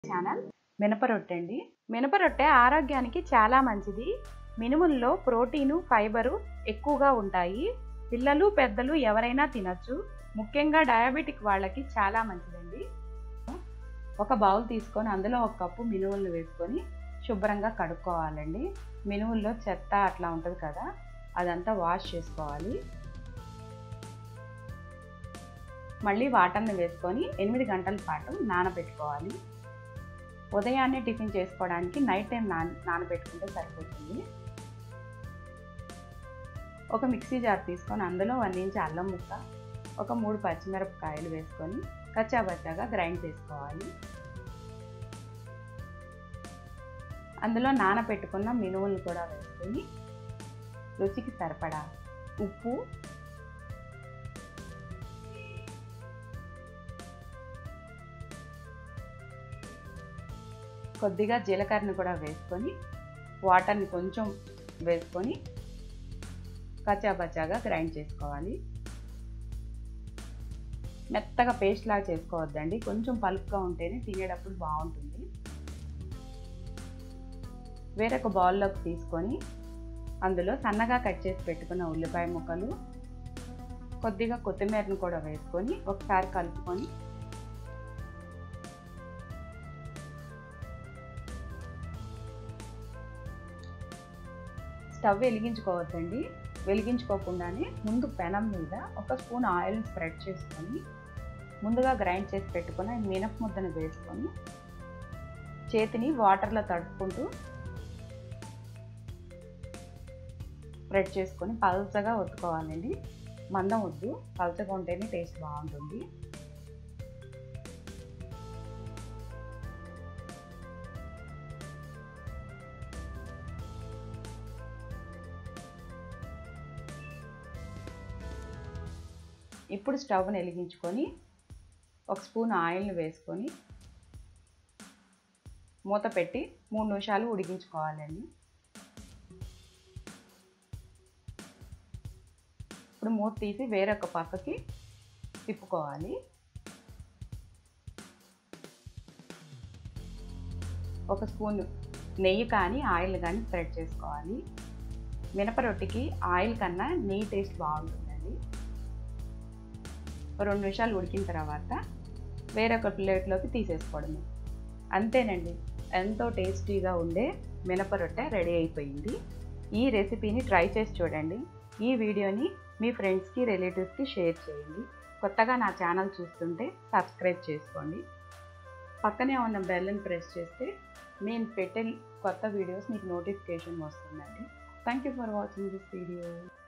channel మినపరొట్టె అండి మినపరొట్టె ఆరోగ్యానికి చాలా మంచిది మినుముల్లో ప్రోటీను ఫైబరు ఎక్కువగా ఉంటాయి పిల్లలు పెద్దలు ఎవరైనా తినచ్చు ముఖ్యంగా డయాబెటిక్ వాళ్ళకి చాలా మంచిదండి ఒక బౌల్ తీసుకొని అందులో ఒక కప్పు మినుములను వేసుకొని శుభ్రంగా కడుక్కోవాలండి మినుముల్లో చెత్త అట్లా ఉంటుంది కదా అదంతా వాష్ చేసుకోవాలి మళ్ళీ వాటర్ని వేసుకొని ఎనిమిది గంటల పాటు నానబెట్టుకోవాలి ఉదయాన్నే టిఫిన్ చేసుకోవడానికి నైట్ టైం నాన నానబెట్టుకుంటే సరిపోతుంది ఒక మిక్సీ జార్ తీసుకొని అందులో వన్ ఇంచ్ అల్లం ముక్క ఒక మూడు పచ్చిమిరపకాయలు వేసుకొని కచ్చాబచ్చాగా గ్రైండ్ చేసుకోవాలి అందులో నానబెట్టుకున్న మినుములు కూడా వేసుకొని రుచికి సరిపడా ఉప్పు కొద్దిగా జీలకర్రని కూడా వేసుకొని వాటర్ని కొంచెం వేసుకొని కచ్చాబచ్చాగా గ్రైండ్ చేసుకోవాలి మెత్తగా పేస్ట్ లాగా చేసుకోవద్దండి కొంచెం పలుపుగా ఉంటేనే తినేటప్పుడు బాగుంటుంది వేరొక బౌల్లోకి తీసుకొని అందులో సన్నగా కట్ చేసి పెట్టుకున్న ఉల్లిపాయ ముక్కలు కొద్దిగా కొత్తిమీరను కూడా వేసుకొని ఒకసారి కలుపుకొని స్టవ్ వెలిగించుకోవద్దండి వెలిగించుకోకుండానే ముందు పెనం మీద ఒక స్పూన్ ఆయిల్ స్ప్రెడ్ చేసుకొని ముందుగా గ్రైండ్ చేసి పెట్టుకున్న మినప ముద్దను వేసుకొని చేతిని వాటర్లో తడుపుకుంటూ స్ప్రెడ్ చేసుకొని పల్చగా ఒత్తుకోవాలండి మందం వద్దు పల్చగా ఉంటేనే టేస్ట్ బాగుంటుంది ఇప్పుడు స్టవ్ని వెలిగించుకొని ఒక స్పూన్ ఆయిల్ని వేసుకొని మూత పెట్టి మూడు నిమిషాలు ఉడికించుకోవాలండి ఇప్పుడు మూత తీసి వేరొక పక్కకి తిప్పుకోవాలి ఒక స్పూన్ నెయ్యి కానీ ఆయిల్ కానీ స్ప్రెడ్ చేసుకోవాలి మినపరొట్టికి ఆయిల్ కన్నా నెయ్యి టేస్ట్ బాగుంటుందండి రెండు నిమిషాలు ఉడికిన తర్వాత వేరొక ప్లేట్లోకి తీసేసుకోవడమే అంతేనండి ఎంతో టేస్టీగా ఉండే మినపరొట్టె రెడీ అయిపోయింది ఈ రెసిపీని ట్రై చేసి చూడండి ఈ వీడియోని మీ ఫ్రెండ్స్కి రిలేటివ్స్కి షేర్ చేయండి కొత్తగా నా ఛానల్ చూస్తుంటే సబ్స్క్రైబ్ చేసుకోండి పక్కనే ఉన్న బెల్ని ప్రెస్ చేస్తే నేను పెట్టే కొత్త వీడియోస్ మీకు నోటిఫికేషన్ వస్తుందండి thank you for watching this video